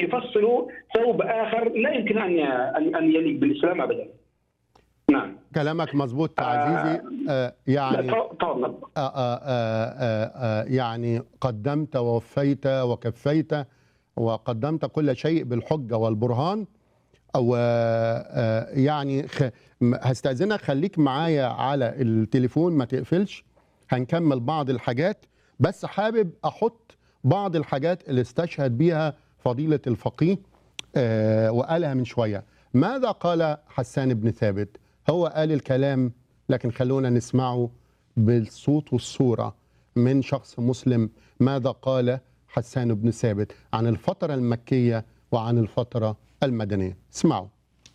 يفصلوا ثوب اخر لا يمكن ان ان ان يليق بالاسلام ابدا. نعم. كلامك مظبوط عزيزي آه يعني لا، تفضل. آه آه آه آه يعني قدمت ووفيت وكفيت وقدمت كل شيء بالحجة والبرهان أو آه يعني خ... م- هستأذنك خليك معايا على التليفون ما تقفلش هنكمل بعض الحاجات بس حابب أحط بعض الحاجات اللي استشهد بيها فضيلة الفقيه آه وقالها من شوية ماذا قال حسان بن ثابت هو قال الكلام لكن خلونا نسمعه بالصوت والصورة من شخص مسلم ماذا قال حسان بن ثابت عن الفترة المكية وعن الفترة المدنية اسمعوا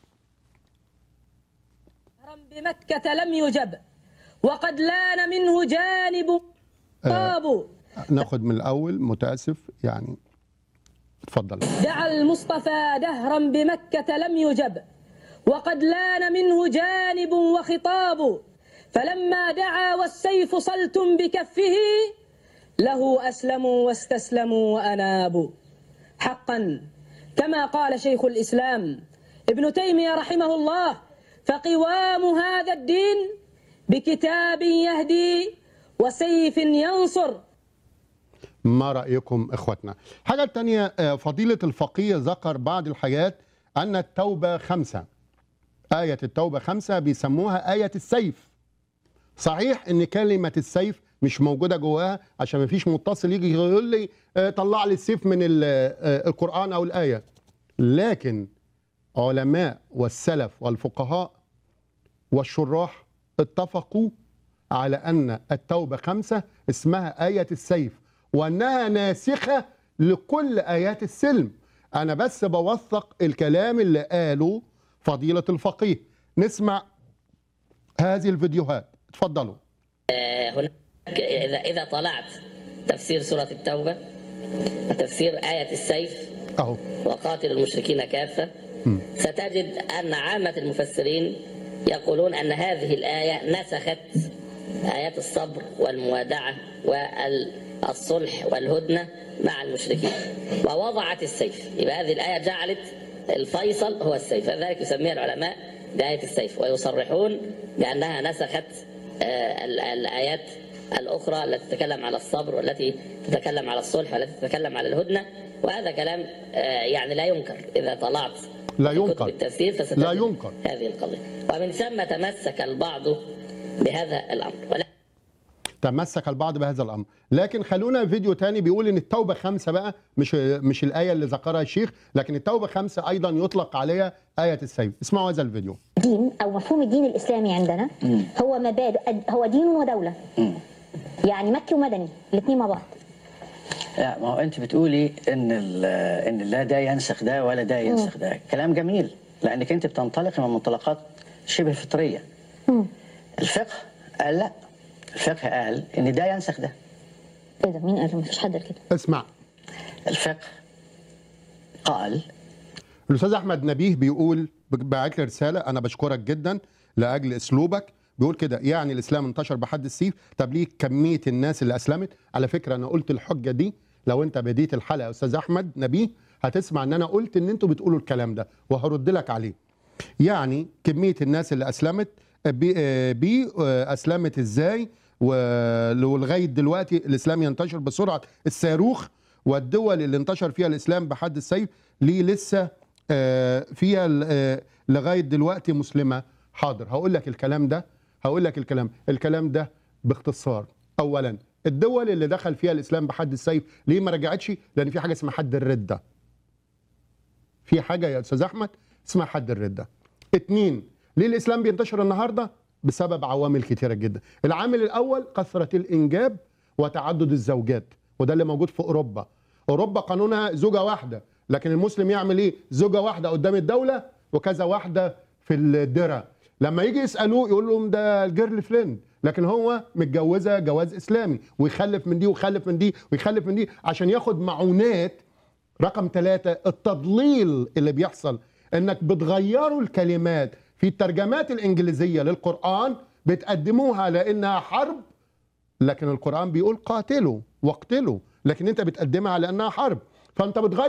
حرم بمكة لم يجب وقد لان منه جانب طاب ناخد من الأول متأسف يعني اتفضل دعا المصطفى دهرا بمكة لم يجب وقد لان منه جانب وخطاب فلما دعا والسيف صلت بكفه له أسلموا واستسلموا وأنابوا حقا كما قال شيخ الإسلام ابن تيمية رحمه الله فقوام هذا الدين بكتاب يهدي وسيف ينصر ما رأيكم إخوتنا حاجة تانية آه، فضيلة الفقيه ذكر بعض الحاجات أن التوبة خمسة آية التوبة خمسة بيسموها آية السيف صحيح ان كلمه السيف مش موجوده جواها عشان ما فيش متصل يجي يقول لي آه، طلع لي السيف من ال- آه، القران او الايه لكن علماء والسلف والفقهاء والشراح اتفقوا على ان التوبه خمسه اسمها ايه السيف وانها ناسخه لكل ايات السلم انا بس بوثق الكلام اللي قاله فضيله الفقيه نسمع هذه الفيديوهات اتفضلوا هناك إذا إذا طلعت تفسير سورة التوبة وتفسير آية السيف اهو وقاتل المشركين كافة ستجد أن عامة المفسرين يقولون أن هذه الآية نسخت آيات الصبر والموادعة والصلح والهدنة مع المشركين ووضعت السيف يبقى هذه الآية جعلت الفيصل هو السيف لذلك يسميها العلماء بآية السيف ويصرحون بأنها نسخت آه، ال- الآيات الأخرى التي تتكلم على الصبر والتي تتكلم على الصلح والتي تتكلم على الهدنة وهذا كلام آه، يعني لا ينكر إذا طلعت لا في ينكر. كتب التفسير فستجد لا ينكر. هذه القضية ومن ثم تمسك البعض بهذا الأمر ولا تمسك البعض بهذا الامر لكن خلونا فيديو تاني بيقول ان التوبه خمسه بقى مش مش الايه اللي ذكرها الشيخ لكن التوبه خمسه ايضا يطلق عليها ايه السيف اسمعوا هذا الفيديو دين او مفهوم الدين الاسلامي عندنا هو مبادئ هو دين ودوله يعني مكي ومدني الاثنين مع بعض لا ما هو انت بتقولي ان ال- ان لا ده ينسخ ده ولا ده ينسخ ده كلام جميل لانك انت بتنطلق من منطلقات شبه فطريه الفقه قال لا الفقه قال ان ده ينسخ ده ايه ده مين قال مفيش حد قال كده اسمع الفقه قال الاستاذ احمد نبيه بيقول باعت لي رساله انا بشكرك جدا لاجل اسلوبك بيقول كده يعني الاسلام انتشر بحد السيف طب ليه كميه الناس اللي اسلمت على فكره انا قلت الحجه دي لو انت بديت الحلقه يا استاذ احمد نبيه هتسمع ان انا قلت ان انتوا بتقولوا الكلام ده وهرد لك عليه يعني كميه الناس اللي اسلمت بي, آه، بي آه، اسلمت ازاي و- ولغايه دلوقتي الاسلام ينتشر بسرعه الصاروخ والدول اللي انتشر فيها الاسلام بحد السيف ليه لسه آه، فيها ال- آه، لغايه دلوقتي مسلمه حاضر هقول لك الكلام ده هقول لك الكلام الكلام ده باختصار اولا الدول اللي دخل فيها الاسلام بحد السيف ليه ما رجعتش لان في حاجه اسمها حد الرده في حاجه يا استاذ احمد اسمها حد الرده اتنين ليه الاسلام بينتشر النهارده بسبب عوامل كتيره جدا العامل الاول كثره الانجاب وتعدد الزوجات وده اللي موجود في اوروبا اوروبا قانونها زوجه واحده لكن المسلم يعمل ايه زوجه واحده قدام الدوله وكذا واحده في الدرة لما يجي يسالوه يقول لهم ده الجيرل فريند لكن هو متجوزه جواز اسلامي ويخلف من دي ويخلف من دي ويخلف من دي عشان ياخد معونات رقم ثلاثة التضليل اللي بيحصل انك بتغيروا الكلمات في الترجمات الانجليزية للقرآن بتقدموها لانها حرب لكن القرآن بيقول قاتلوا واقتلوا لكن انت بتقدمها على انها حرب فانت بتغير